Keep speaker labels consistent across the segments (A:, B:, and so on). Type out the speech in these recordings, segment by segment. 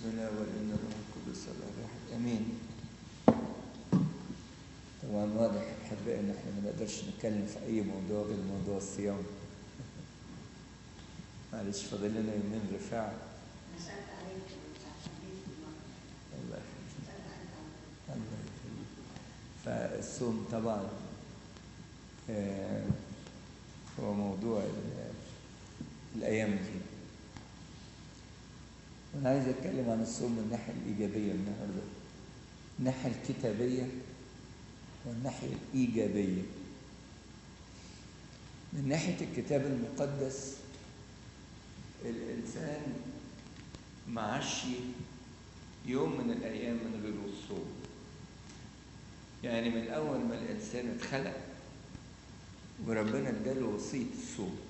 A: الله والابن والروح القدس الله الواحد امين طبعا واضح احبائي ان احنا ما نقدرش نتكلم في اي موضوع غير موضوع الصيام معلش فاضل لنا يومين رفاعه
B: نسألت عليك وتعلمت
A: الله يخليك
B: نسألت عليك
A: الله يخليك فالصوم طبعا آه، هو موضوع ال- الأيام دي وأنا عايز أتكلم عن الصوم من الناحية الإيجابية النهاردة الناحية الكتابية والناحية الإيجابية من ناحية الكتاب المقدس الإنسان معاش يوم من الأيام من غير الصوم يعني من أول ما الإنسان اتخلق وربنا اداله وصية الصوم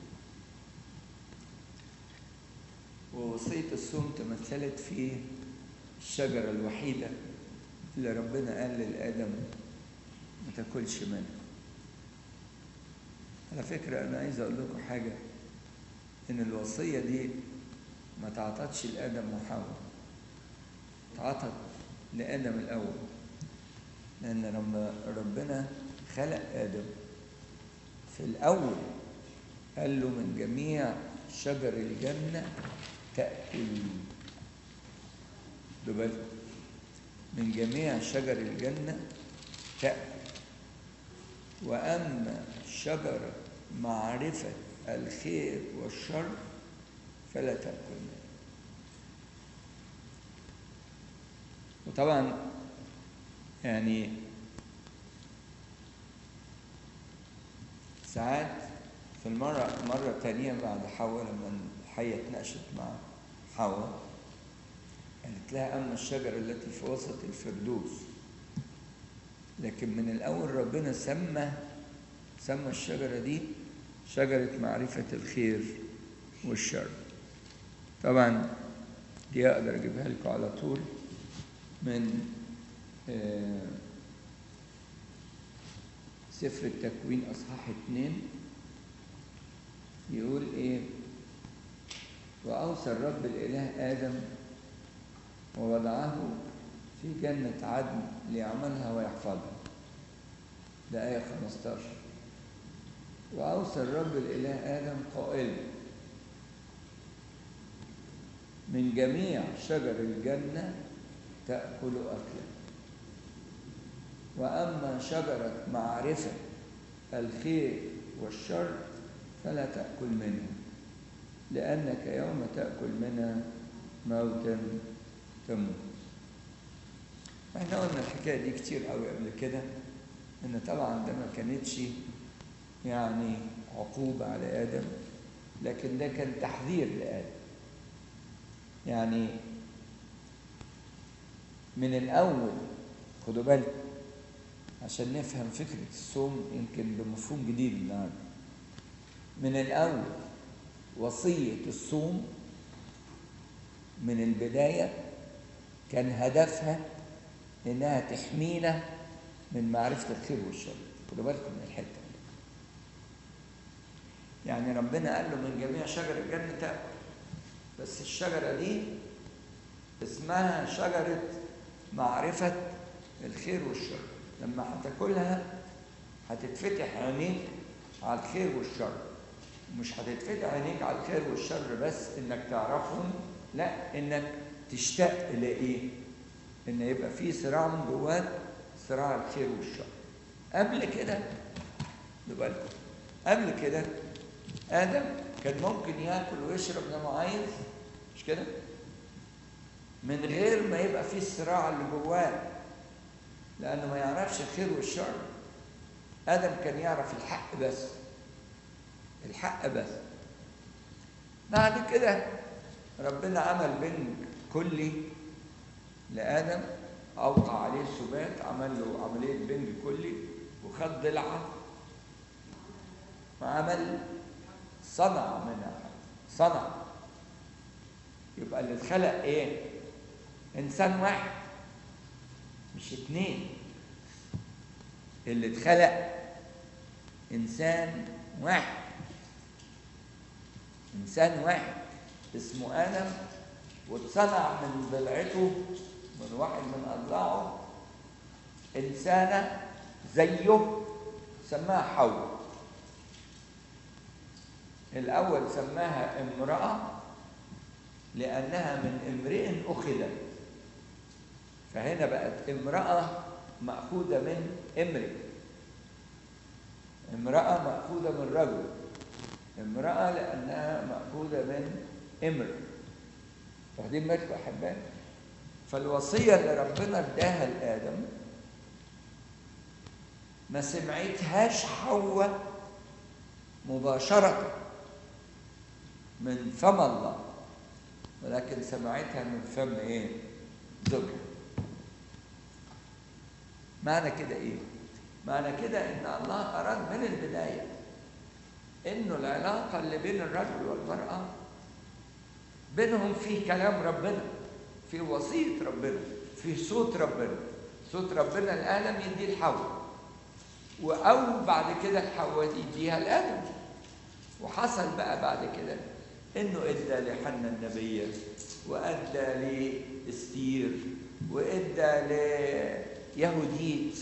A: ووصية الصوم تمثلت في الشجرة الوحيدة اللي ربنا قال للآدم ما تاكلش منها على فكرة أنا عايز أقول لكم حاجة إن الوصية دي ما تعطتش لآدم وحواء اتعطت لآدم الأول لأن لما ربنا خلق آدم في الأول قال له من جميع شجر الجنة تأكل خدوا بالكم من جميع شجر الجنة تأكل وأما شجرة معرفة الخير والشر فلا تأكل منها وطبعا يعني ساعات في المرة مرة تانية بعد حواء لما الحية اتناقشت مع حواء قالت لها أما الشجرة التي في وسط الفردوس لكن من الأول ربنا سمى سمى الشجرة دي شجرة معرفة الخير والشر طبعا دي أقدر أجيبها لكم على طول من آه، سفر التكوين أصحاح اتنين يقول إيه وأوصى الرب الإله آدم ووضعه في جنة عدن ليعملها ويحفظها ده آية 15 وأوصى الرب الإله آدم قائلا من جميع شجر الجنة تأكل أكلا وأما شجرة معرفة الخير والشر فلا تأكل منها لأنك يوم تأكل منها موتا تموت احنا قلنا الحكاية دي كتير قوي قبل كده ان طبعا ده ما كانتش يعني عقوبة على آدم لكن ده كان تحذير لآدم يعني من الأول خدوا بالكم عشان نفهم فكرة الصوم يمكن بمفهوم جديد النهارده من الأول وصية الصوم من البداية كان هدفها إنها تحمينا من معرفة الخير والشر خدوا بالكم من الحتة دي يعني ربنا قال له من جميع شجر الجنة تأكل بس الشجرة دي اسمها شجرة معرفة الخير والشر لما هتاكلها هتتفتح عينيك على الخير والشر مش هتتفتح عينيك على الخير والشر بس انك تعرفهم لا انك تشتاق الى ايه ان يبقى في صراع من جواك صراع الخير والشر قبل كده خدوا بالكم قبل كده ادم كان ممكن ياكل ويشرب زي ما عايز مش كده من غير ما يبقى في الصراع اللي جواه لانه ما يعرفش الخير والشر ادم كان يعرف الحق بس الحق بس بعد كده ربنا عمل بنج كلي لآدم أوقع عليه سبات عمل له عملية بنج كلي وخد ضلعة وعمل صنع منها صنع يبقى اللي اتخلق ايه انسان واحد مش اتنين اللي اتخلق انسان واحد انسان واحد اسمه ادم واتصنع من ضلعته من واحد من أضلاعه إنسانة زيه سماها حواء الأول سماها امرأة لأنها من امرئ أخذت فهنا بقت امرأة مأخوذة من امرئ امرأة مأخوذة من رجل امرأة لأنها مأخوذة من امرئ واخدين بالكم يا أحبائي فالوصية اللي ربنا اداها لآدم ما سمعتهاش حواء مباشرة من فم الله ولكن سمعتها من فم ايه؟ زوجها معنى كده ايه؟ معنى كده ان الله اراد من البدايه انه العلاقه اللي بين الرجل والمراه بينهم في كلام ربنا في وصيه ربنا في صوت ربنا صوت ربنا الادم يديه لحواء او بعد كده الحواء يديها لادم وحصل بقى بعد كده انه ادى لحنا النبيه وادى لاستير وادى ليهوديت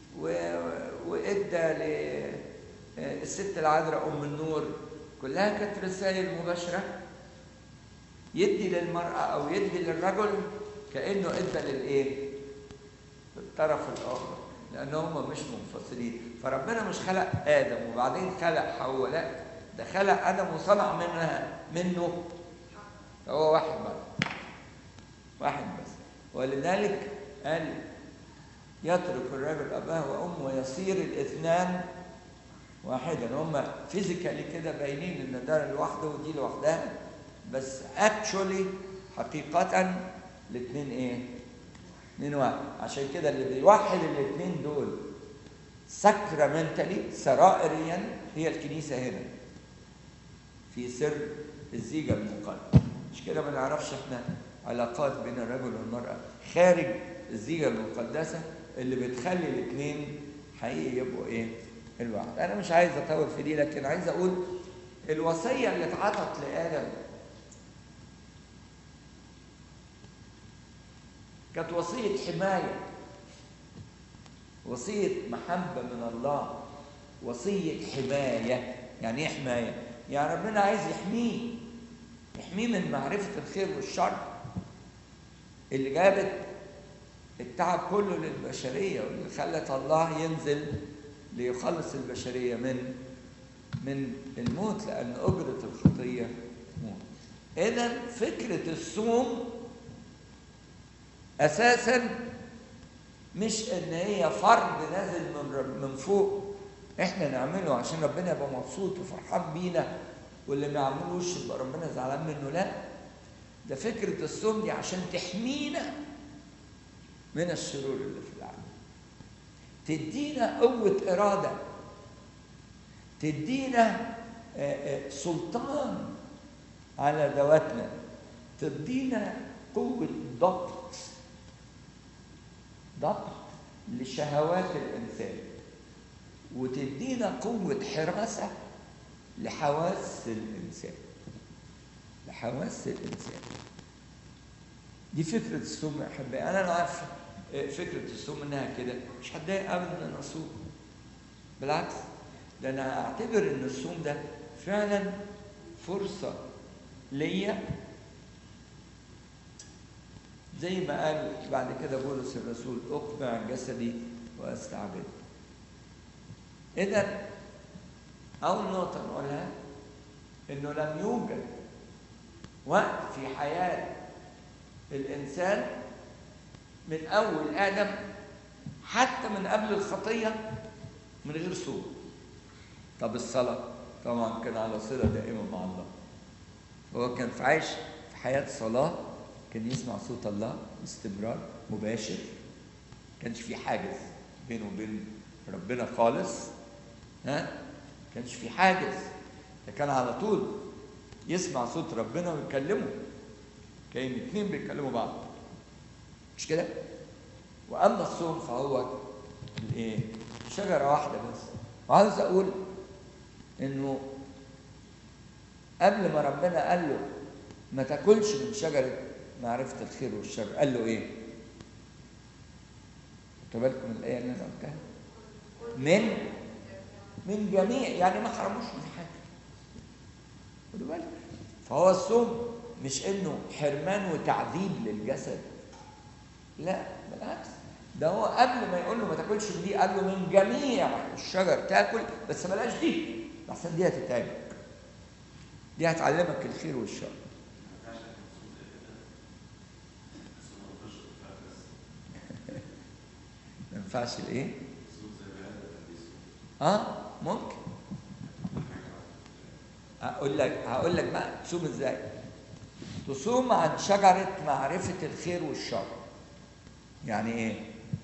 A: وادى للست العذراء ام النور كلها كانت رسائل مباشره يدي للمراه او يدي للرجل كانه ادى للايه؟ للطرف الاخر لان هم مش منفصلين فربنا مش خلق ادم وبعدين خلق حواء لا ده خلق ادم وصنع منها منه هو واحد بس واحد بس ولذلك قال يترك الرجل اباه وامه ويصير الاثنان واحدا هم فيزيكالي كده باينين ان ده لوحده ودي لوحدها بس اكشولي حقيقة الاثنين ايه؟ اثنين واحد عشان كده اللي بيوحد الاثنين دول ساكرامنتالي سرائريا هي الكنيسه هنا في سر الزيجه المقدس مش كده ما نعرفش احنا علاقات بين الرجل والمراه خارج الزيجه المقدسه اللي بتخلي الاثنين حقيقي يبقوا ايه؟ الواحد انا مش عايز اطول في دي لكن عايز اقول الوصيه اللي اتعطت لادم كانت وصيه حمايه وصيه محبه من الله وصيه حمايه يعني ايه حمايه يعني ربنا عايز يحميه يحميه من معرفه الخير والشر اللي جابت التعب كله للبشريه واللي خلت الله ينزل ليخلص البشريه من من الموت لان اجره الخطيه موت اذا فكره الصوم اساسا مش ان هي فرض نازل من من فوق احنا نعمله عشان ربنا يبقى مبسوط وفرحان بينا واللي ما يعملوش يبقى ربنا زعلان منه لا ده فكره الصوم دي عشان تحمينا من الشرور اللي في العالم تدينا قوه اراده تدينا سلطان على ذواتنا تدينا قوه ضبط ضبط لشهوات الانسان وتدينا قوه حراسه لحواس الانسان لحواس الانسان دي فكره الصوم يا احبائي انا لا عارف فكره الصوم انها كده مش هتضايق ابدا ان اصوم بالعكس ده انا اعتبر ان الصوم ده فعلا فرصه ليا زي ما قال بعد كده بولس الرسول اقمع جسدي واستعبد اذا اول نقطه نقولها انه لم يوجد وقت في حياه الانسان من اول ادم حتى من قبل الخطيه من غير صوم طب الصلاه طبعا كان على صله دائمه مع الله هو كان في عايش في حياه صلاه كان يسمع صوت الله باستمرار مباشر كانش في حاجز بينه وبين ربنا خالص ها كانش في حاجز ده كان على طول يسمع صوت ربنا ويكلمه كان اتنين بيكلموا بعض مش كده واما الصوم فهو الايه شجره واحده بس وعاوز اقول انه قبل ما ربنا قال له ما تاكلش من شجره معرفة الخير والشر قال له إيه؟ خدوا بالكم من الآية اللي أنا قلتها؟ من من جميع يعني ما حرموش من حاجة خدوا بالكم فهو الصوم مش إنه حرمان وتعذيب للجسد لا بالعكس ده هو قبل ما يقول له ما تاكلش من دي قال له من جميع الشجر تاكل بس بلاش دي احسن دي هتتعبك دي هتعلمك الخير والشر ما ينفعش الايه؟ اه ممكن هقول لك هقول لك بقى تصوم ازاي؟ تصوم عن شجرة معرفة الخير والشر يعني ايه؟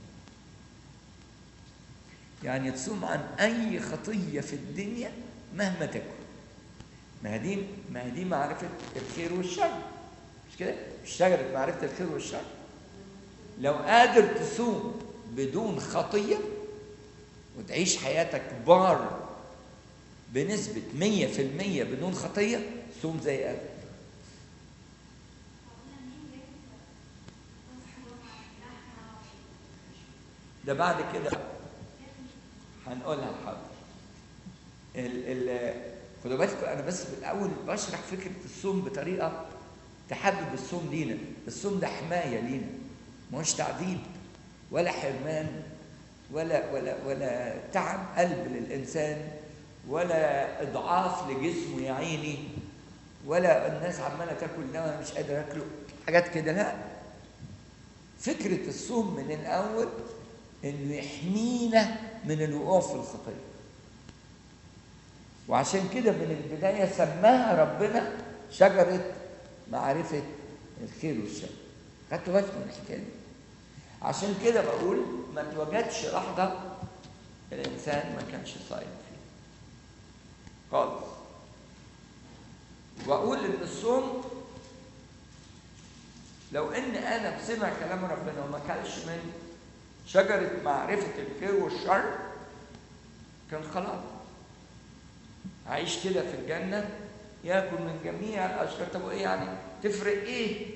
A: يعني تصوم عن أي خطية في الدنيا مهما تكن ما دي ما دي معرفة الخير والشر مش كده؟ مش شجرة معرفة الخير والشر لو قادر تصوم بدون خطية وتعيش حياتك بار بنسبة مية في المية بدون خطية صوم زي آدم ده بعد كده هنقولها حاضر ال ال خدوا بالكم انا بس بالاول بشرح فكره الصوم بطريقه تحبب الصوم لينا الصوم ده حمايه لينا ما هوش تعذيب ولا حرمان ولا ولا ولا تعب قلب للانسان ولا اضعاف لجسمه يا عيني ولا الناس عماله تاكل ده مش قادر اكله حاجات كده لا فكره الصوم من الاول انه يحمينا من الوقوع في الخطيه وعشان كده من البدايه سماها ربنا شجره معرفه الخير والشر خدتوا بالكم من الحكايه دي عشان كده بقول ما توجدش لحظه الانسان ما كانش صايم فيها خالص واقول ان الصوم لو ان ادم سمع كلام ربنا وما كلش من شجرة معرفة الخير والشر كان خلاص عايش كده في الجنة ياكل من جميع الأشجار طب إيه يعني تفرق إيه؟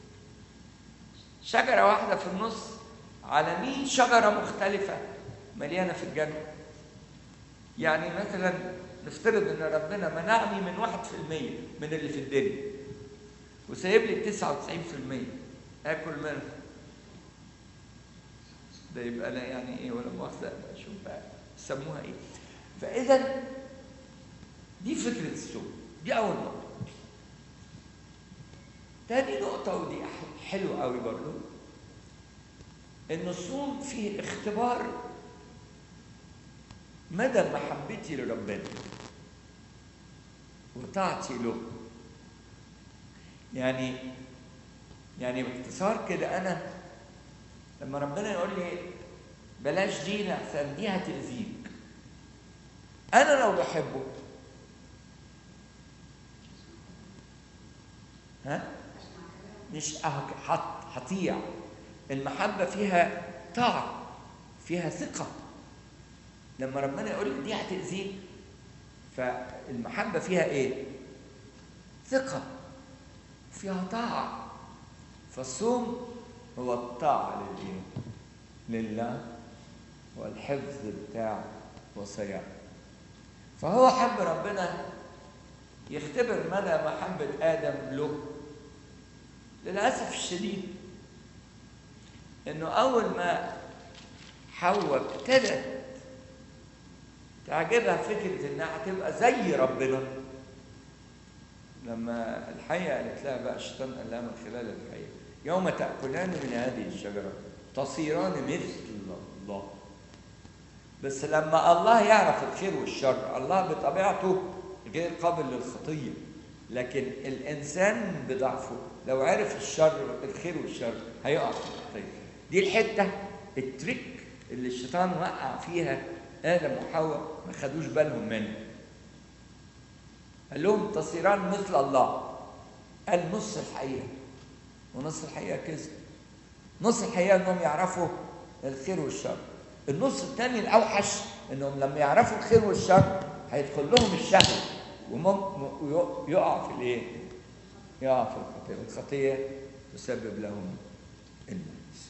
A: شجرة واحدة في النص على 100 شجرة مختلفة مليانة في الجنة يعني مثلا نفترض ان ربنا منعني من واحد في المية من اللي في الدنيا وسايب لي التسعة وتسعين في المية اكل منها ده يبقى انا يعني ايه ولا مؤاخذة اشوف بقى يسموها ايه فاذا دي فكرة الصوم دي اول نقطة تاني نقطة ودي حلوة قوي برضو ان الصوم فيه اختبار مدى محبتي لربنا وطاعتي له يعني يعني باختصار كده انا لما ربنا يقول لي بلاش دي لحسن دي هتأذيك انا لو بحبه ها مش هط هطيع المحبة فيها طاعة فيها ثقة لما ربنا يقول لي دي هتأذيك فالمحبة فيها ايه؟ ثقة فيها طاعة فالصوم هو الطاعة للإيه؟ لله والحفظ بتاع وصيام فهو حب ربنا يختبر مدى محبة آدم له للأسف الشديد إنه أول ما حواء ابتدت تعجبها فكرة إنها هتبقى زي ربنا لما الحية قالت لها بقى الشيطان قال لها من خلال الحية يوم تأكلان من هذه الشجرة تصيران مثل الله بس لما الله يعرف الخير والشر الله بطبيعته غير قابل للخطية لكن الإنسان بضعفه لو عرف الشر الخير والشر هيقع في الخطية دي الحتة التريك اللي الشيطان وقع فيها آدم وحواء ما خدوش بالهم منه قال لهم تصيران مثل الله قال نص الحقيقة ونص الحقيقة كذب نص الحقيقة انهم يعرفوا الخير والشر النص الثاني الاوحش انهم لما يعرفوا الخير والشر هيدخل لهم الشهوة ويقع في الايه؟ يقع في الخطية والخطية تسبب لهم الموت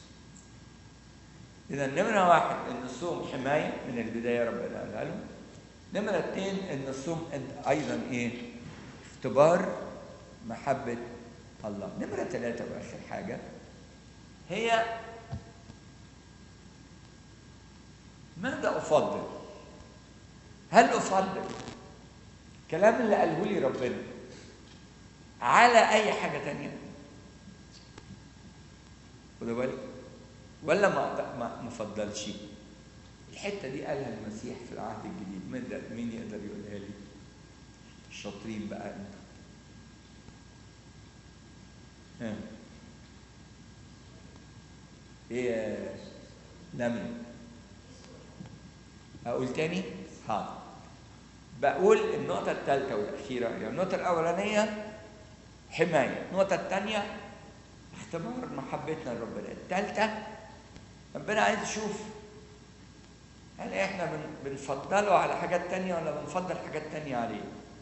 A: إذا نمرة واحد إن الصوم حماية من البداية ربنا قالها لهم نمرة اثنين إن الصوم أيضا إيه؟ اختبار محبة الله نمرة ثلاثة وآخر حاجة هي ماذا أفضل؟ هل أفضل الكلام اللي قاله لي ربنا على أي حاجة تانية؟ خدوا بالك؟ ولا ما ما ما فضلش؟ الحتة دي قالها المسيح في العهد الجديد مين ده مين يقدر يقولها لي؟ الشاطرين بقى انتوا ها. ايه يا لمي اقول تاني حاضر بقول النقطة الثالثة والأخيرة يعني النقطة الأولانية حماية النقطة الثانية اختبار محبتنا لربنا الثالثة ربنا عايز يشوف هل احنا بن- بنفضله على حاجات تانية ولا بنفضل حاجات تانية عليه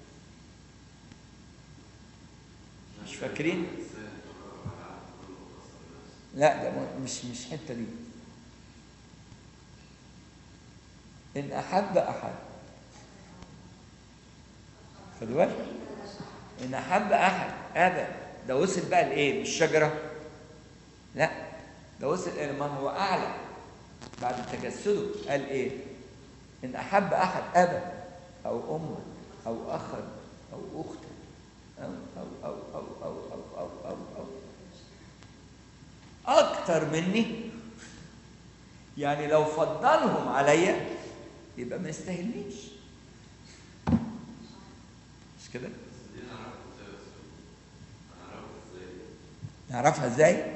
A: مش فاكرين لا ده م- مش مش الحته دي ان احب احد خدوا بالك ان احب احد ابدا ده وصل بقى لايه مش شجره لا ده وصل الى من هو اعلى بعد تجسده قال ايه ان احب احد ابا او اما او اخا او اختا او او او او او او او او, أو. اكتر مني يعني لو فضلهم عليا يبقى ما يستاهلنيش مش كده نعرفها ازاي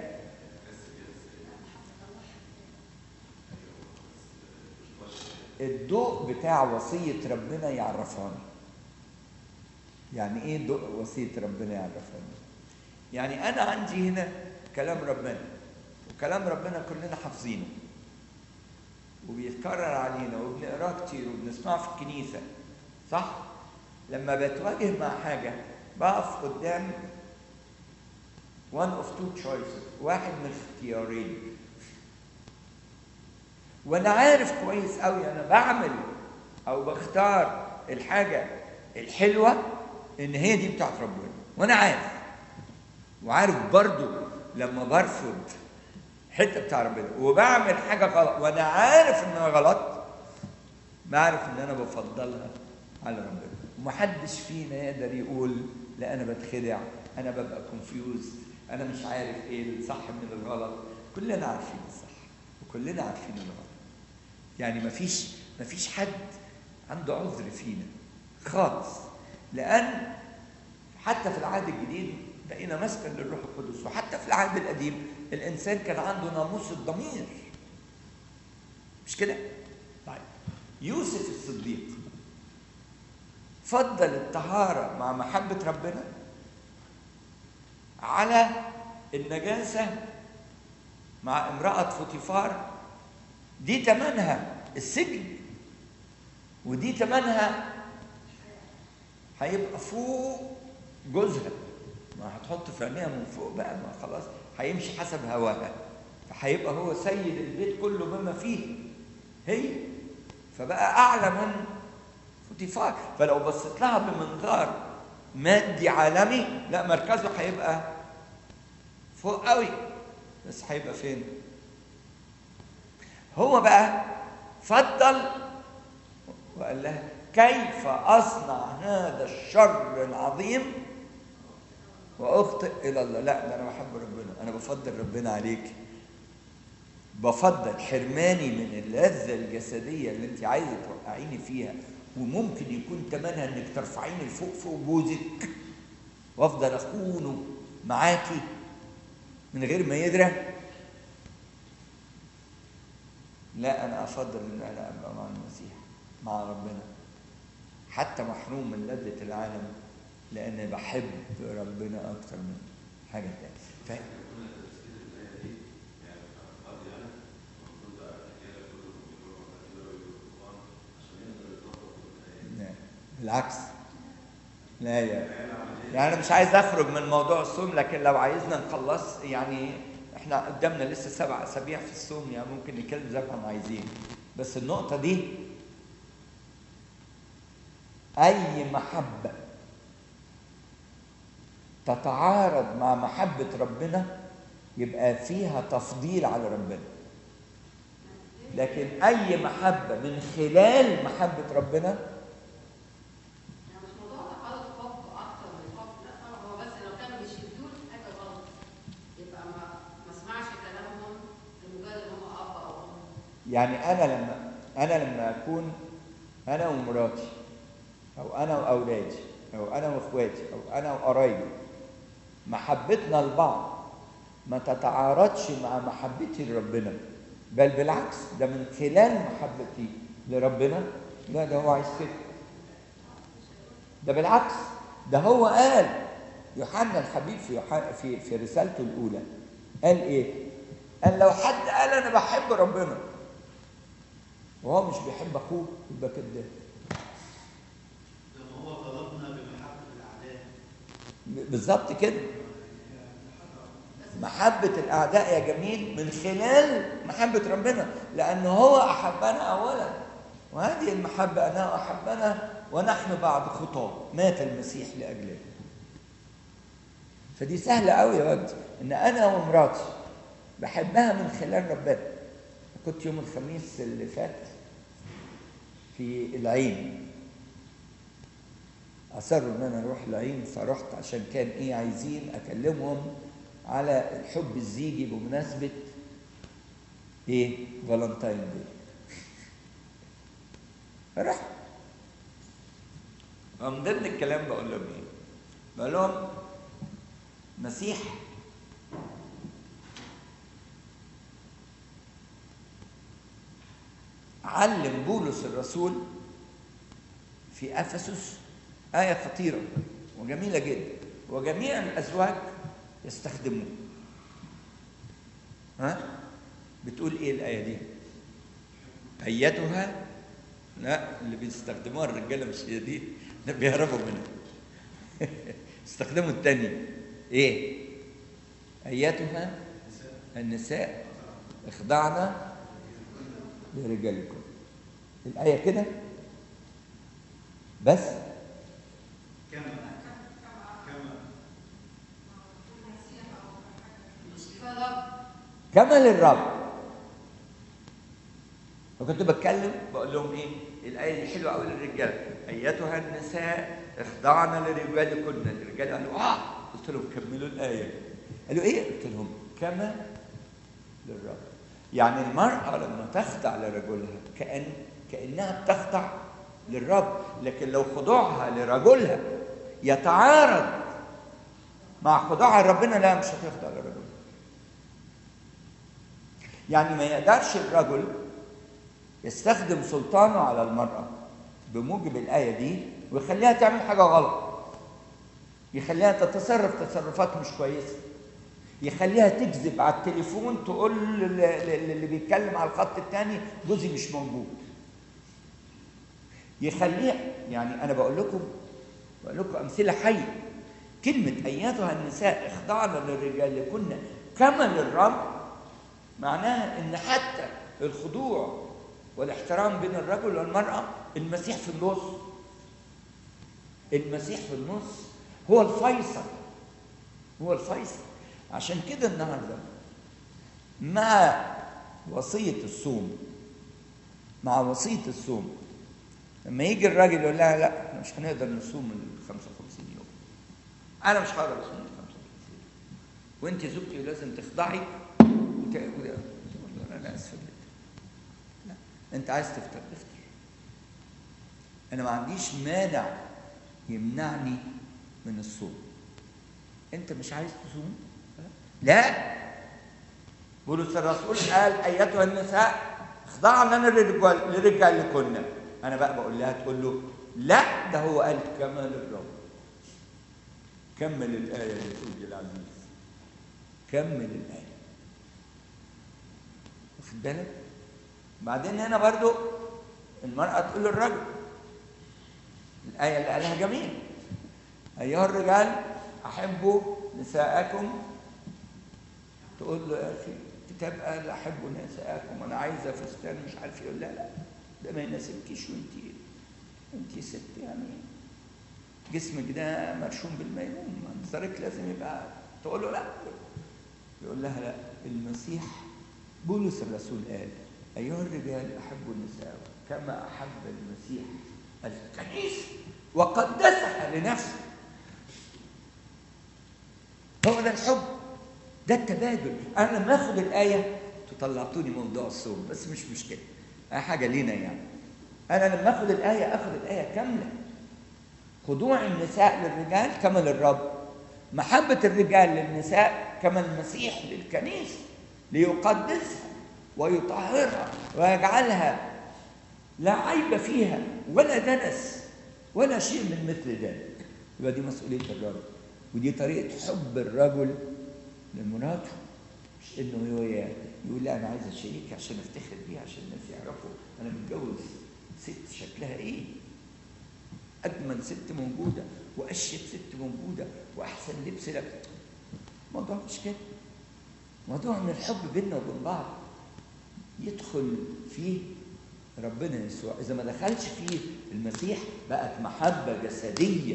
A: الضوء بتاع وصية ربنا يعرفاني يعني ايه ضوء وصية ربنا يعرفاني يعني انا عندي هنا كلام ربنا وكلام ربنا كلنا حافظينه وبيتكرر علينا وبنقراه كتير وبنسمعه في الكنيسة صح؟ لما بتواجه مع حاجة بقف قدام one of two choices واحد من اختيارين وانا عارف كويس قوي انا بعمل او بختار الحاجة الحلوة ان هي دي بتاعت ربنا وانا عارف وعارف برضو لما برفض حته بتاع ربنا وبعمل حاجه غلط وانا عارف انها غلط بعرف ان انا بفضلها على ربنا ومحدش فينا يقدر يقول لا انا بتخدع انا ببقى كونفيوز انا مش عارف ايه الصح من الغلط كلنا عارفين الصح وكلنا عارفين الغلط يعني مفيش مفيش حد عنده عذر فينا خالص لان حتى في العهد الجديد بقينا مسكن للروح القدس وحتى في العهد القديم الانسان كان عنده ناموس الضمير مش كده طيب يوسف الصديق فضل الطهاره مع محبه ربنا على النجاسه مع امراه فوتيفار دي تمنها السجن ودي تمنها هيبقى فوق جوزها ما هتحط في عينيها من فوق بقى ما خلاص هيمشي حسب هواها فهيبقى هو سيد البيت كله بما فيه هي فبقى اعلى من فوتيفار فلو بصيت لها بمنظار مادي عالمي لا مركزه هيبقى فوق قوي بس هيبقى فين هو بقى فضل وقال لها كيف اصنع هذا الشر العظيم واخطئ الى الله لا ده انا بحب ربنا انا بفضل ربنا عليك بفضل حرماني من اللذه الجسديه اللي انت عايزه توقعيني فيها وممكن يكون تمنها انك ترفعيني لفوق فوق جوزك وافضل اخونه معاكي من غير ما يدرى لا انا افضل ان انا ابقى مع المسيح مع ربنا حتى محروم من لذة العالم لأني بحب ربنا أكتر من حاجة تانية ف... لا بالعكس لا يا يعني انا مش عايز اخرج من موضوع الصوم لكن لو عايزنا نخلص يعني احنا قدامنا لسه سبع اسابيع في الصوم يعني ممكن نتكلم زي ما احنا عايزين بس النقطه دي اي محبه تتعارض مع محبه ربنا يبقى فيها تفضيل على ربنا لكن اي محبه من خلال محبه ربنا
B: يعني مش موضوع تقالط حب اكتر من حب لا طبعا هو بس لو كانوا بيشدوه حاجه غلط يبقى ما ما اسمعش كلامهم لمجرد ان هم اب او ام
A: يعني انا لما انا لما اكون انا ومراتي او انا واولادي او انا واخواتي او انا وقرايبي محبتنا لبعض ما تتعارضش مع محبتي لربنا بل بالعكس ده من خلال محبتي لربنا لا ده هو عايز كده ده بالعكس ده هو قال يوحنا الحبيب في يوحنا في في رسالته الاولى قال ايه؟ قال لو حد قال انا بحب ربنا وهو مش بيحب اخوه يبقى كذاب
C: لما هو طلبنا بمحبة الأعداء
A: بالظبط كده محبة الأعداء يا جميل من خلال محبة ربنا لأنه هو أحبنا أولا وهذه المحبة أنه أحبنا ونحن بعد خطاه مات المسيح لأجلنا فدي سهلة قوي يا وجدي إن أنا ومراتي بحبها من خلال ربنا كنت يوم الخميس اللي فات في العين اصروا ان انا اروح العين فرحت عشان كان ايه عايزين اكلمهم على الحب الزيجي بمناسبه ايه فالنتاين دي فرحت ومن ضمن الكلام بقول لهم ايه بقول لهم مسيح علم بولس الرسول في افسس آية خطيرة وجميلة جدا وجميع الأزواج يستخدموه ها بتقول إيه الآية دي؟ أيتها لا اللي بيستخدموها الرجالة مش هي دي ده بيهربوا منها استخدموا التانية إيه؟ أيتها النساء اخضعنا لرجالكم الآية كده بس
C: كما كما
B: فرب
A: كما للرب فكنت بتكلم بقول لهم ايه الايه دي حلوه قوي للرجال ايتها النساء اخضعن لرجالكن الرجال قالوا اه قلت لهم كملوا الايه قالوا ايه قلت لهم كما للرب يعني المراه لما تخضع لرجلها كان كانها بتخضع للرب لكن لو خضوعها لرجلها يتعارض مع خضوعها لربنا لا مش هتخضع لرجلها يعني ما يقدرش الرجل يستخدم سلطانه على المرأة بموجب الآية دي ويخليها تعمل حاجة غلط يخليها تتصرف تصرفات مش كويسة يخليها تكذب على التليفون تقول لل- لل- اللي بيتكلم على الخط الثاني جوزي مش موجود يخليها يعني انا بقول لكم بقول لكم امثله حيه كلمه ايتها النساء اخضعن للرجال كن كما للرب معناها ان حتى الخضوع والاحترام بين الرجل والمراه المسيح في النص المسيح في النص هو الفيصل هو الفيصل عشان كده النهارده مع وصيه الصوم مع وصيه الصوم لما يجي الراجل يقول لها لا احنا مش هنقدر نصوم ال 55 يوم انا مش هقدر اصوم ال 55 يوم وانت زوجتي ولازم تخضعي وت... وت... انا اسف جدا لا انت عايز تفطر افطر انا ما عنديش مانع يمنعني من الصوم انت مش عايز تصوم لا بولس الرسول قال ايتها النساء اخضعن لنا للرجال لرجالكن انا بقى بقول لها تقول له لا ده هو قال كما للرب كمل الايه يا سيدي العزيز كمل الايه واخد بالك بعدين هنا برضو المرأة تقول للرجل الآية اللي قالها جميل ايها الرجال احبوا نساءكم تقول له يا اخي الكتاب قال احبوا نساءكم انا عايزه فستان مش عارف يقول لا لا ده ما يناسبكيش وانت انت ست يعني جسمك ده مرشوم بالميمون منظرك لازم يبقى تقول له لا يقول لها لا المسيح بولس الرسول قال ايها الرجال احبوا النساء كما احب المسيح الكنيسه وقدسها لنفسه هو ده الحب ده التبادل انا لما اخد الايه تطلعتوني موضوع الصوم بس مش مشكله حاجه لينا يعني انا لما اخد الايه اخد الايه كامله خضوع النساء للرجال كما للرب محبة الرجال للنساء كما المسيح للكنيسة ليقدسها ويطهرها ويجعلها لا عيب فيها ولا دنس ولا شيء من مثل ذلك يبقى دي مسؤولية الرجل ودي طريقة حب الرجل لمراته مش انه هو يقول لا انا عايز اشيك عشان افتخر بيها عشان الناس يعرفوا انا متجوز ست شكلها ايه اجمل ست موجوده واشيك ست موجوده واحسن لبس لك الموضوع مش كده موضوع ان الحب بيننا وبين بعض يدخل فيه ربنا يسوع اذا ما دخلش فيه المسيح بقت محبه جسديه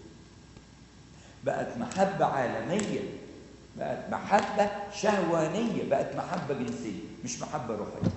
A: بقت محبه عالميه بقت محبه شهوانيه بقت محبه جنسيه مش محبه روحيه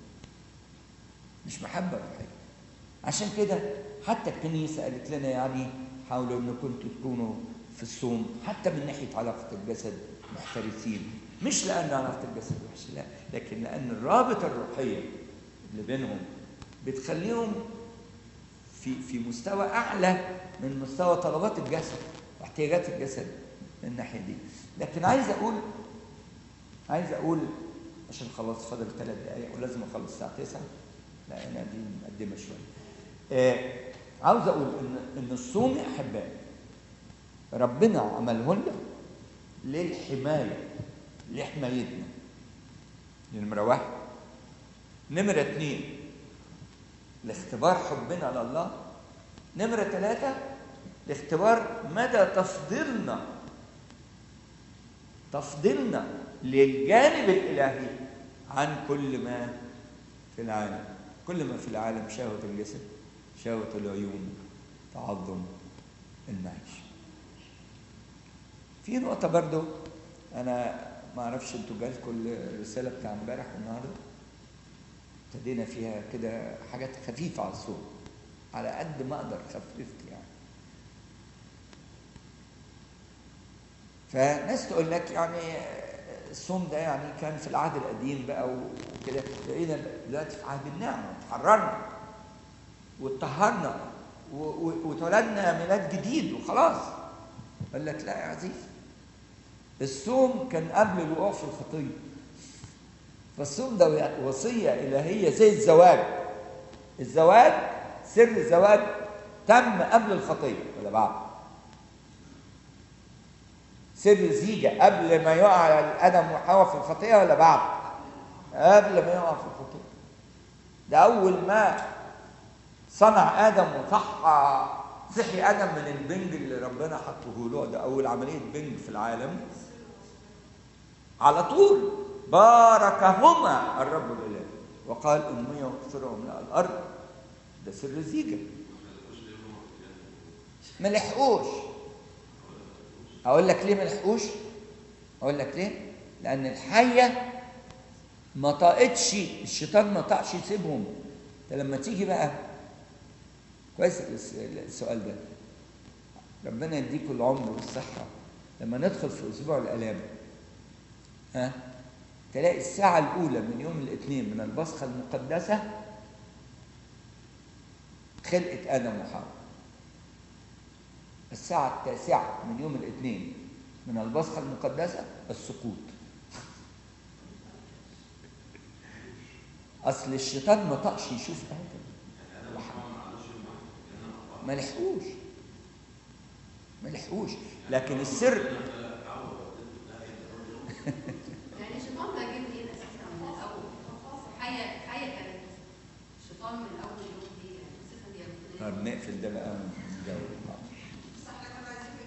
A: مش محبه روحيه عشان كده حتى الكنيسه قالت لنا يعني حاولوا انكم تكونوا في الصوم حتى من ناحيه علاقه الجسد محترسين مش لان علاقه الجسد وحشه لا لكن لان الرابطه الروحيه اللي بينهم بتخليهم في في مستوى اعلى من مستوى طلبات الجسد واحتياجات الجسد من الناحيه دي لكن عايز اقول عايز اقول عشان خلاص فاضل ثلاث دقائق ولازم اخلص الساعه 9 لا انا دي مقدمه شويه آه عاوز اقول ان ان الصوم يا احبائي ربنا عمله لنا للحمايه لحمايتنا نمره واحد نمره اثنين لاختبار حبنا لله نمره ثلاثه لاختبار مدى تفضيلنا تفضيلنا للجانب الالهي عن كل ما في العالم كل ما في العالم شهوه الجسد شهوة العيون تعظم المعيشة في نقطة برضو أنا ما أعرفش أنتوا جالكم الرسالة بتاع امبارح والنهاردة ابتدينا فيها كده حاجات خفيفة على الصوم على قد ما أقدر خففت يعني فناس تقول لك يعني الصوم ده يعني كان في العهد القديم بقى وكده لقينا دلوقتي في عهد النعمة اتحررنا واتطهرنا واتولدنا ميلاد جديد وخلاص قال لك لا يا عزيز الصوم كان قبل الوقوع في الخطيه فالصوم ده وصيه الهيه زي الزواج الزواج سر الزواج تم قبل الخطيه ولا بعد سر الزيجه قبل ما يقع ادم وحواء في الخطيه ولا بعد قبل ما يقع في الخطيه ده اول ما صنع ادم وصحى صحي ادم من البنج اللي ربنا حطه له ده اول عمليه بنج في العالم على طول باركهما الرب الاله وقال امي واكثرهم من الارض ده سر الزيجه ما لحقوش اقول لك ليه ما لحقوش اقول لك ليه لان الحيه ما طاقتش الشيطان ما طاقش يسيبهم ده لما تيجي بقى كويس السؤال ده ربنا يديكم العمر والصحة لما ندخل في أسبوع الآلام ها تلاقي الساعة الأولى من يوم الاثنين من البصخة المقدسة خلقة آدم وحواء الساعة التاسعة من يوم الاثنين من البصخة المقدسة السقوط أصل الشيطان ما طقش يشوف آدم ما لحقوش ما لحقوش لكن السر
B: يعني الشيطان ده جه منين اساسا من الاول؟ حية حية كانت الشيطان من اول يوم دي يعني اساسا دي
A: طب نقفل ده بقى ونجاوب
D: صح لكن عايزين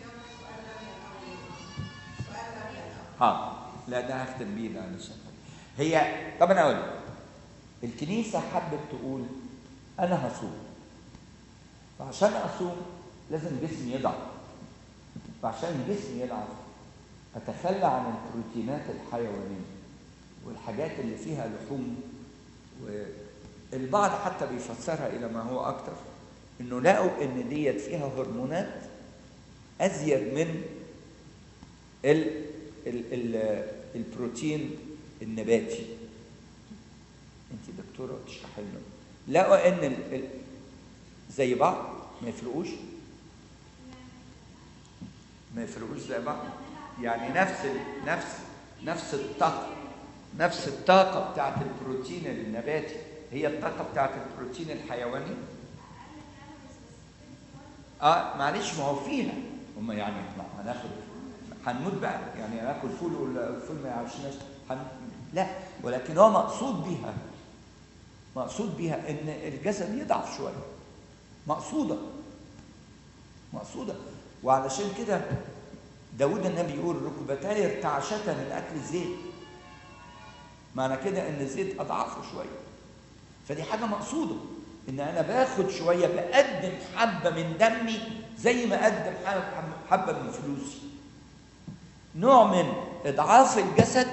A: حاضر لا ده هختم بيه ده علشان هي طب انا اقول لك. الكنيسه حبت تقول انا هصوم فعشان اصوم لازم جسمي يضعف فعشان جسمي يضعف اتخلى عن البروتينات الحيوانيه والحاجات اللي فيها لحوم والبعض حتى بيفسرها الى ما هو اكتر انه لقوا ان ديت فيها هرمونات ازيد من ال ال ال البروتين النباتي انت دكتوره وتشرحي لنا لقوا ان ال ال زي بعض ما يفرقوش ما يفرقوش زي بعض يعني نفس ال نفس نفس الطاقه نفس الطاقه بتاعت البروتين النباتي هي الطاقه بتاعت البروتين الحيواني اه معلش ما هو فيها هم يعني ما هناخد هنموت بقى يعني هناكل فول والفول ما يعيشناش هن... لا ولكن هو مقصود بيها مقصود بيها ان الجسد يضعف شويه مقصوده مقصوده وعلشان كده داود النبي يقول ركبتاي ارتعشتا من اكل الزيت معنى كده ان الزيت اضعفه شويه فدي حاجه مقصوده ان انا باخد شويه بقدم حبه من دمي زي ما اقدم حبه من فلوسي نوع من اضعاف الجسد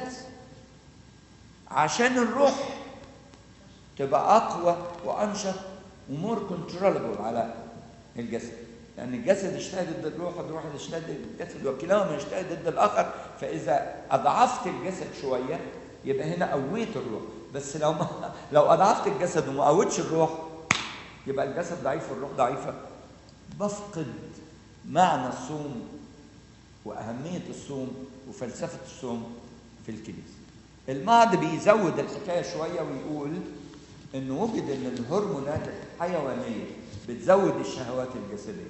A: عشان الروح تبقى اقوى وانشط ومور كنترولبل على الجسد لان الجسد يشتهي ضد الروح والروح يشتهي ضد الجسد وكلاهما يشتهي ضد الاخر فاذا اضعفت الجسد شويه يبقى هنا قويت الروح بس لو ما لو اضعفت الجسد وما قويتش الروح يبقى الجسد ضعيف والروح ضعيفه بفقد معنى الصوم واهميه الصوم وفلسفه الصوم في الكنيسه البعض بيزود الحكايه شويه ويقول ان وجد ان الهرمونات الحيوانيه بتزود الشهوات الجسديه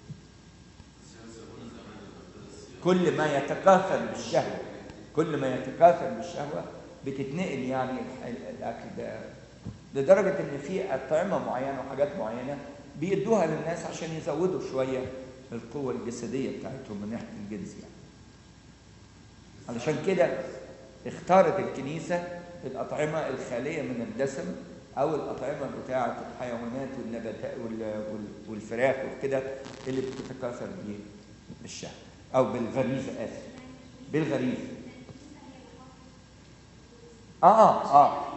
A: كل ما يتكاثر بالشهوه كل ما يتكاثر بالشهوه بتتنقل يعني الاكل ده لدرجه ان في اطعمه معينه وحاجات معينه بيدوها للناس عشان يزودوا شويه القوه الجسديه بتاعتهم من ناحيه الجنس يعني علشان كده اختارت الكنيسه الاطعمه الخاليه من الدسم او الاطعمه بتاعه الحيوانات والنباتات والفراخ وكده اللي بتتكاثر بالشهوه او بالغريزه اسف بالغريزه اه اه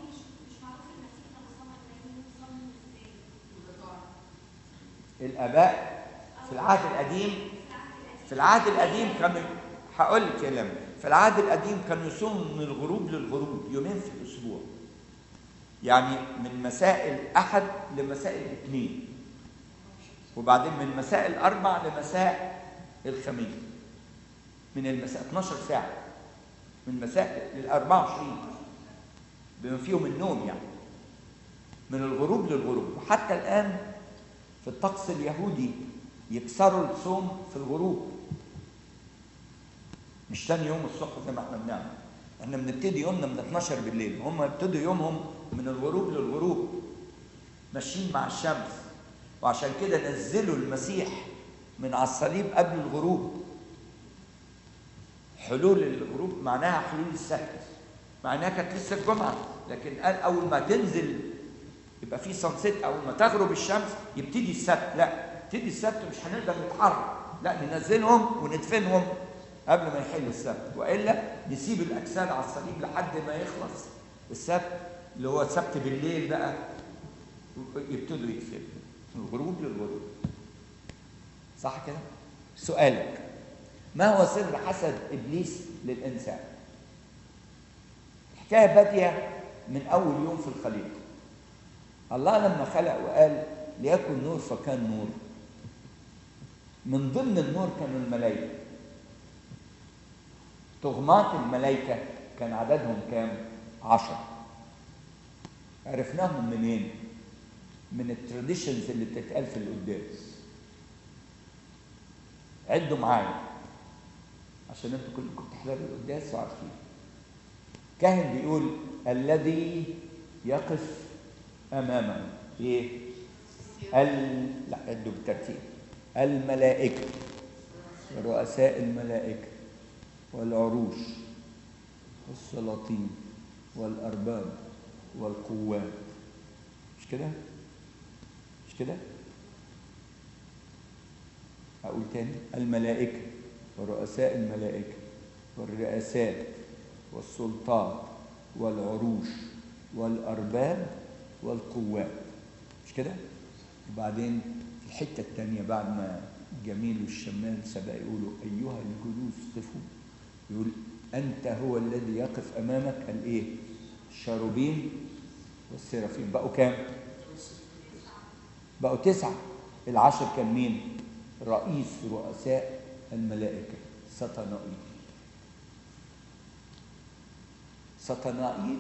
A: الاباء في العهد القديم في العهد القديم كانوا هقول لك كلام في العهد القديم كانوا يصوموا من الغروب للغروب يومين في الاسبوع يعني من مساء الاحد لمساء الاثنين وبعدين من مساء الاربع لمساء الخميس من المساء 12 ساعه من مساء لل 24 بما فيهم النوم يعني من الغروب للغروب وحتى الان في الطقس اليهودي يكسروا الصوم في الغروب مش تاني يوم الصبح زي ما احنا بنعمل احنا بنبتدي يومنا من 12 بالليل هم ابتدوا يومهم من الغروب للغروب ماشيين مع الشمس وعشان كده نزلوا المسيح من على الصليب قبل الغروب حلول الغروب معناها حلول السبت معناها كانت لسه الجمعه لكن قال اول ما تنزل يبقى في سانسيت اول ما تغرب الشمس يبتدي السبت لا يبتدي السبت مش هنقدر نتحرك لا ننزلهم وندفنهم قبل ما يحل السبت والا نسيب الاجساد على الصليب لحد ما يخلص السبت اللي هو السبت بالليل بقى يبتدوا يدفنوا من الغروب للغروب صح كده سؤالك ما هو سر حسد ابليس للانسان الحكايه باديه من اول يوم في الخليقه الله لما خلق وقال ليكن نور فكان نور من ضمن النور كانوا الملائكه طغمات الملائكه كان عددهم كام عشرة عرفناهم منين من التراديشنز اللي بتتقال في القداس عدوا معايا عشان انتوا كلكم بتحضروا القداس وعارفين كاهن بيقول الذي يقف امامه ايه ال... لا عدوا بالترتيب الملائكه رؤساء الملائكه والعروش والسلاطين والأرباب والقوات مش كده؟ مش كده؟ أقول تاني الملائكة ورؤساء الملائكة والرئاسات والسلطات والعروش والأرباب والقوات مش كده؟ وبعدين في الحتة التانية بعد ما جميل والشمال سبق يقولوا أيها الجلوس قفوا يقول أنت هو الذي يقف أمامك الإيه؟ الشاروبين والسرافين بقوا كام؟ بقوا تسعة العشر كان مين؟ رئيس رؤساء الملائكة سطنائيل سطنائيل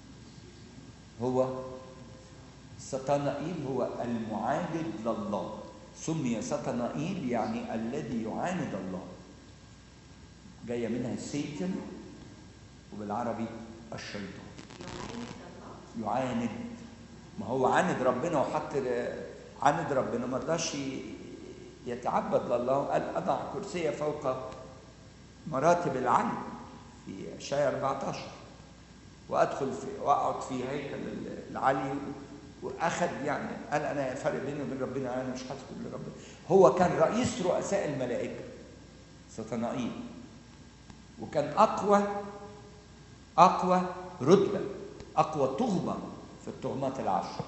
A: هو سطنائيل هو المعاند لله سمي سطنائيل يعني الذي يعاند الله جاية منها سيتن وبالعربي الشيطان يعاند ما هو عاند ربنا وحط عاند ربنا ما رضاش يتعبد لله قال اضع كرسي فوق مراتب العلي في اشعياء 14 وادخل في واقعد في هيكل العلي واخذ يعني قال انا فرق بيني وبين ربنا انا مش هدخل لربنا هو كان رئيس رؤساء الملائكه سطنائيل وكان اقوى اقوى رتبه اقوى تهمه في التهمات العشر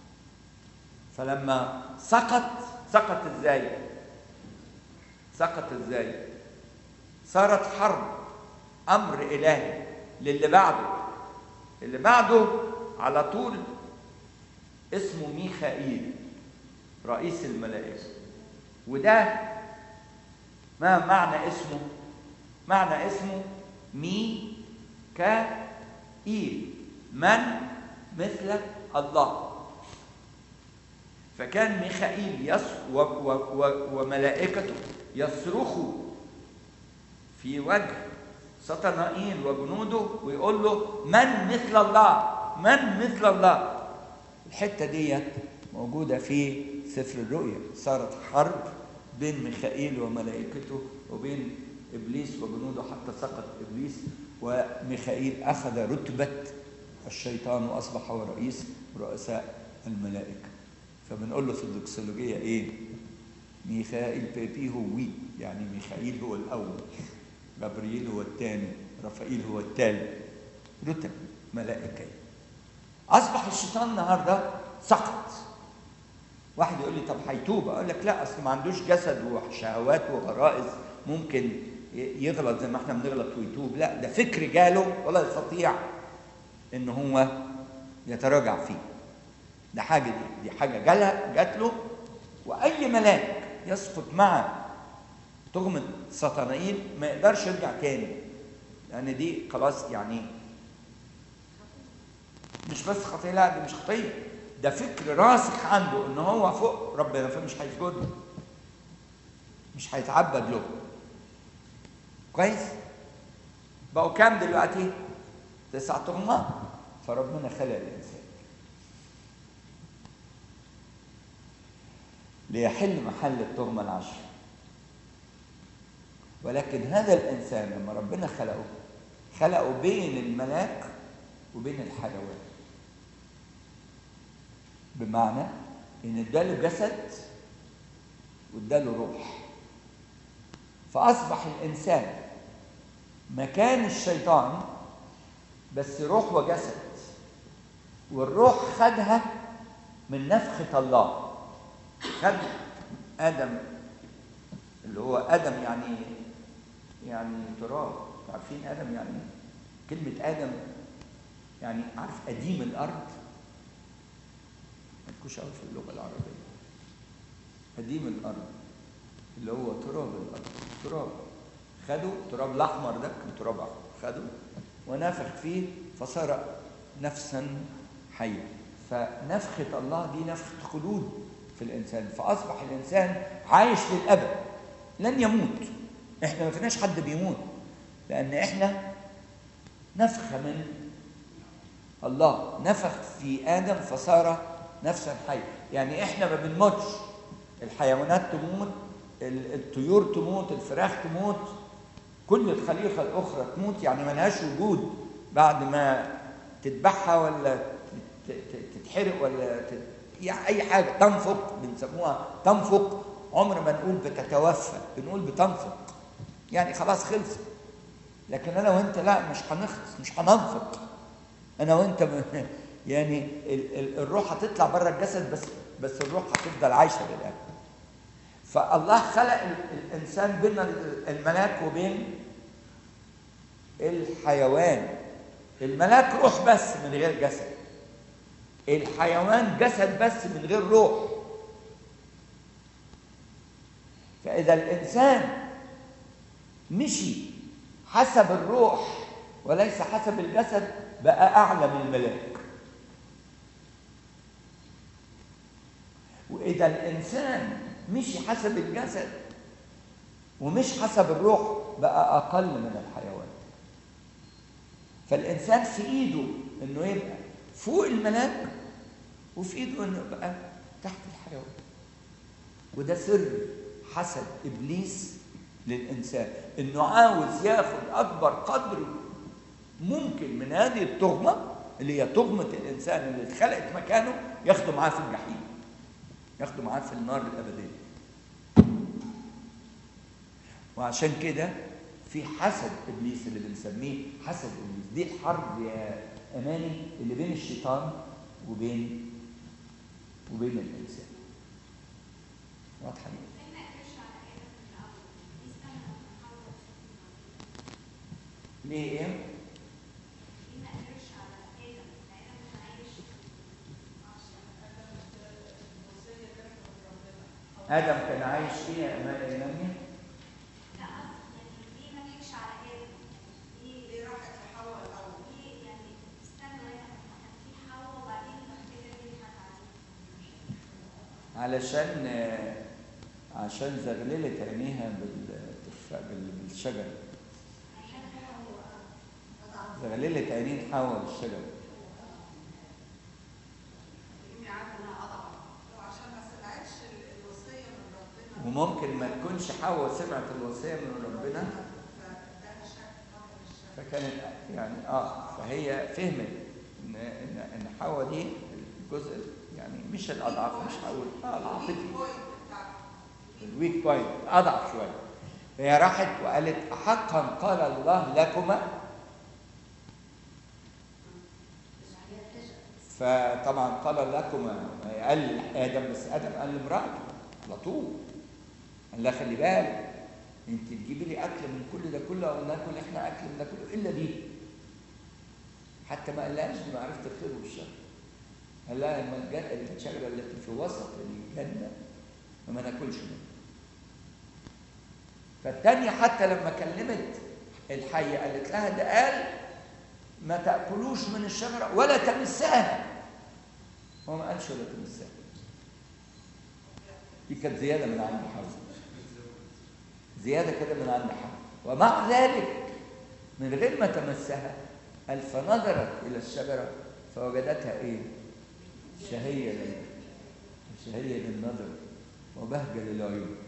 A: فلما سقط سقط ازاي سقط ازاي صارت حرب امر الهي للي بعده اللي بعده على طول اسمه ميخائيل رئيس الملائكه وده ما معنى اسمه معنى اسمه ميكائيل من مثل الله فكان ميخائيل يص و و و وملائكته يصرخوا في وجه سطنائيل وجنوده ويقول له من مثل الله من مثل الله الحته ديت موجوده في سفر الرؤيا صارت حرب بين ميخائيل وملائكته وبين ابليس وجنوده حتى سقط ابليس وميخائيل اخذ رتبه الشيطان واصبح هو رئيس رؤساء الملائكه فبنقول له في الدوكسولوجيه ايه ميخائيل بيبي هو وي يعني ميخائيل هو الاول جبريل هو الثاني رفائيل هو الثالث رتب ملائكيه اصبح الشيطان النهارده سقط واحد يقول لي طب هيتوب اقول لك لا اصل ما عندوش جسد وشهوات وغرائز ممكن يغلط زي ما احنا بنغلط ويتوب لا ده فكر جاله ولا يستطيع ان هو يتراجع فيه ده حاجه دي دي حاجه جالها جات له واي ملاك يسقط مع تهمه سطنائيل ما يقدرش يرجع تاني لان دي خلاص يعني مش بس خطيه لا دي مش خطيه ده فكر راسخ عنده ان هو فوق ربنا فمش هيسجد له مش هيتعبد له كويس بقوا كام دلوقتي تسع تهمات فربنا خلق الانسان ليحل محل التهمه العشر ولكن هذا الانسان لما ربنا خلقه خلقه بين الملاك وبين الحيوان بمعنى ان اداله جسد واداله روح فاصبح الانسان مكان الشيطان بس روح وجسد والروح خدها من نفخة الله خد آدم اللي هو آدم يعني يعني تراب عارفين آدم يعني كلمة آدم يعني عارف قديم الأرض مالكوش قوي في اللغة العربية قديم الأرض اللي هو تراب الأرض تراب خدوا التراب الأحمر ده كان تراب أحمر خدوا ونفخ فيه فصار نفسا حيا فنفخة الله دي نفخة خلود في الإنسان فأصبح الإنسان عايش للأبد لن يموت إحنا ما فيناش حد بيموت لأن إحنا نفخة من الله نفخ في آدم فصار نفسا حيا يعني إحنا ما بنموتش الحيوانات تموت الطيور تموت الفراخ تموت كل الخليقه الاخرى تموت يعني ملهاش وجود بعد ما تذبحها ولا ت- ت- تتحرق ولا تت... يعني اي حاجه تنفق بنسموها تنفق عمر ما نقول بتتوفى بنقول بتنفق يعني خلاص خلصت لكن انا وانت لا مش هنخلص مش هننفق انا وانت م... يعني ال... ال... الروح هتطلع بره الجسد بس بس الروح هتفضل عايشه للابد فالله خلق ال- الانسان بين ال- الملاك وبين الحيوان الملاك روح بس من غير جسد الحيوان جسد بس من غير روح فإذا الإنسان مشي حسب الروح وليس حسب الجسد بقى أعلى من الملاك وإذا الإنسان مشي حسب الجسد ومش حسب الروح بقى أقل من الحيوان فالإنسان في إيده إنه يبقى فوق الملاك وفي إيده إنه يبقى تحت الحيوان وده سر حسد إبليس للإنسان إنه عاوز ياخد أكبر قدر ممكن من هذه التهمة اللي هي تهمة الإنسان اللي اتخلقت مكانه ياخده معاه في الجحيم ياخده معاه في النار الأبدية وعشان كده في حسد ابليس اللي بنسميه حسد ابليس دي الحرب يا اماني اللي بين الشيطان وبين وبين الانسان واضحه دي ليه ايه ادم كان عايش ايه يا امان يا نمية؟ علشان عشان زغللت عينيها بالتفاح بال- بالشجر زغللت عينين حواء بالشجر
B: يمكن عارفه انها اضعف
D: وعشان ما سمعتش ال- الوصية من ربنا
A: وممكن ما تكونش حواء سمعت الوصيه من ربنا
D: فده شك نوع من الشك
A: فكانت يعني اه فهي فهمت ان ان ان حواء دي الجزء يعني مش الاضعف مش هقول اه العاطفي
D: البوينت بتاعته
A: الويك بوينت اضعف شويه هي راحت وقالت احقا قال الله لكما فطبعا قال لكما قال ادم بس ادم قال لامراته على طول قال لها خلي بالك انت تجيبي لي اكل من كل ده كله او ناكل احنا اكل من ده كله الا دي حتى ما قالهاش دي معرفه الخير والشر قال لها لما الج- الشجره التي في وسط الجنه وما ناكلش منها فالتانية حتى لما كلمت الحية قالت لها ده قال ما تأكلوش من الشجرة ولا تمساها هو ما قالش ولا تمساها دي كانت زيادة من عند حواء زيادة كده من عند حواء ومع ذلك من غير ما تمسها قال فنظرت إلى الشجرة فوجدتها إيه؟ شهية لل- شهية للنظر وبهجة للعيون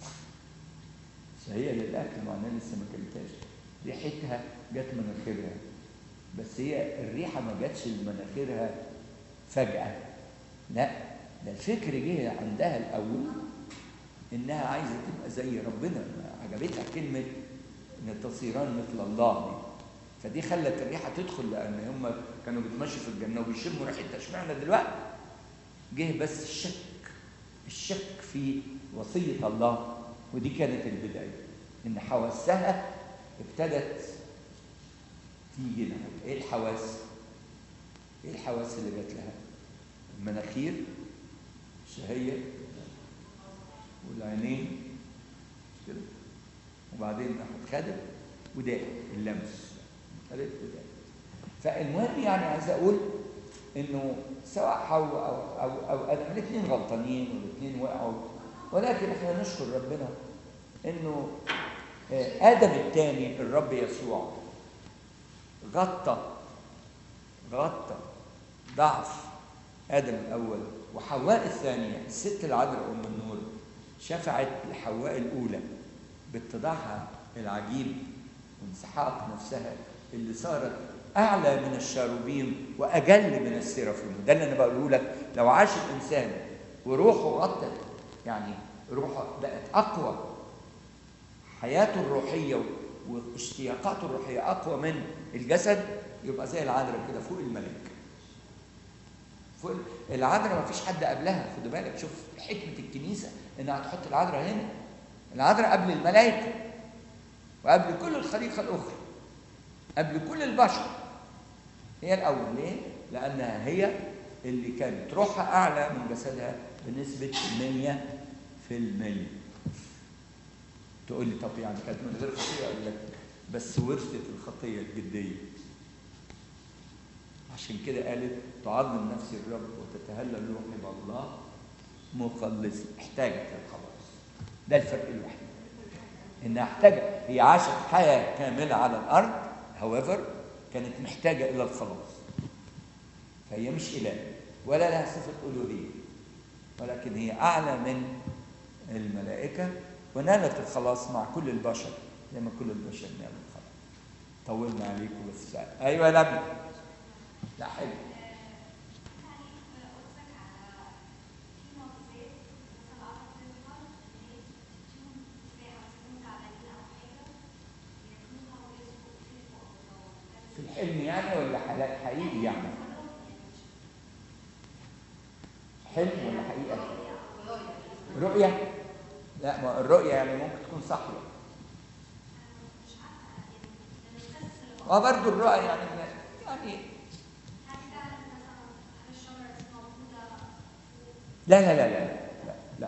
A: شهية للأكل معناها لسه ما كلتهاش ريحتها جت مناخيرها بس هي الريحة ما جاتش لمناخيرها فجأة لا ده الفكر جه عندها الأول إنها عايزة تبقى زي ربنا عجبتها كلمة إن تصيران مثل الله دي فدي خلت الريحة تدخل لأن هم كانوا بيتمشوا في الجنة وبيشموا ريحتها اشمعنى دلوقتي جه بس الشك الشك في وصية الله ودي كانت البداية إن حواسها ابتدت تيجي لها إيه الحواس؟ إيه الحواس اللي جات لها؟ المناخير الشهية والعينين مش كده وبعدين راحت خدت وداء اللمس خدت وداء فالمهم يعني عايز اقول انه سواء حواء او او او ادم الاثنين غلطانين والاثنين وقعوا ولكن احنا نشكر ربنا انه آه، ادم الثاني الرب يسوع غطى غطى ضعف ادم الاول وحواء الثانيه الست العذراء ام النور شفعت لحواء الاولى باتضاعها العجيب وانسحاق نفسها اللي صارت اعلى من الشاروبيم واجل من السيرافيم ده اللي انا بقوله لك لو عاش الانسان وروحه غطت يعني روحه بقت اقوى حياته الروحيه واشتياقاته الروحيه اقوى من الجسد يبقى زي العذراء كده فوق الملك فوق العذراء ما فيش حد قبلها خدوا بالك شوف حكمه الكنيسه انها تحط العذراء هنا العذراء قبل الملائكه وقبل كل الخليقه الاخرى قبل كل البشر هي الاول ليه لانها هي اللي كانت روحها اعلى من جسدها بنسبه 100% تقول لي طب يعني كانت من غير خطيه اقول لك بس ورثت الخطيه الجديه عشان كده قالت تعظم نفسي الرب وتتهلل روحي بالله مخلص احتاجت للخلاص ده الفرق الوحيد انها احتاجت هي عاشت حياه كامله على الارض however كانت محتاجه الى الخلاص فهي مش اله ولا لها صفه الوهيه ولكن هي اعلى من الملائكه ونالت الخلاص مع كل البشر زي ما كل البشر نالوا الخلاص طولنا عليكم بس ايوه يا لبنى لا حلو في الحلم يعني ولا حلا- حقيقي يعني حلم ولا حقيقة رؤية لا ما الرؤية يعني ممكن تكون صحوة اه برضه الرؤية يعني يعني لا لا لا لا لا لا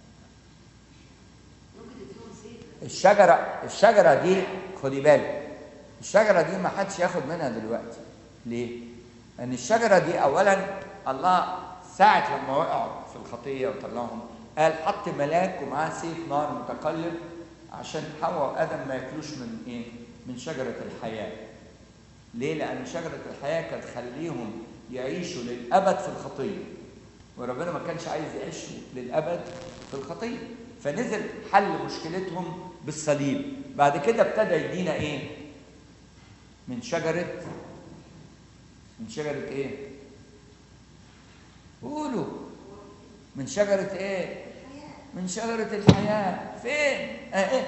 B: ممكن تديهم زيت
A: الشجرة الشجرة دي خدي بالك الشجرة دي ما حدش ياخد منها دلوقتي ليه؟ لأن الشجرة دي أولا الله ساعة لما وقعوا في الخطية وطلعهم قال حط ملاك ومعاه سيف نار متقلب عشان حواء وآدم ما ياكلوش من إيه؟ من شجرة الحياة. ليه؟ لأن شجرة الحياة كانت تخليهم يعيشوا للأبد في الخطية. وربنا ما كانش عايز يعيشوا للأبد في الخطية. فنزل حل مشكلتهم بالصليب. بعد كده ابتدى يدينا إيه؟ من شجرة من شجرة إيه؟ قولوا من شجرة إيه؟ من شجرة الحياة فين؟ أهي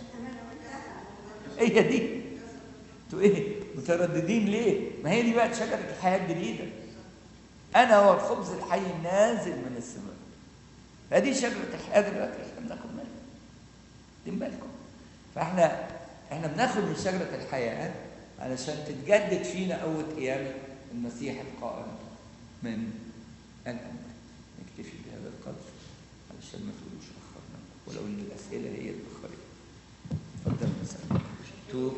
A: هي دي انتوا ايه مترددين ليه ما هي دي بقى شجره الحياه الجديده انا هو الخبز الحي النازل من السماء فدي شجره الحياه دلوقتي احنا بناخد منها واخدين بالكم فاحنا احنا بناخد من شجره الحياه علشان تتجدد فينا قوه قيامه المسيح القائم من الاموات نكتفي بهذا القدر علشان ما تقولوش اخرنا ولو ان الاسئله هي اللي اخرت اتفضل مساء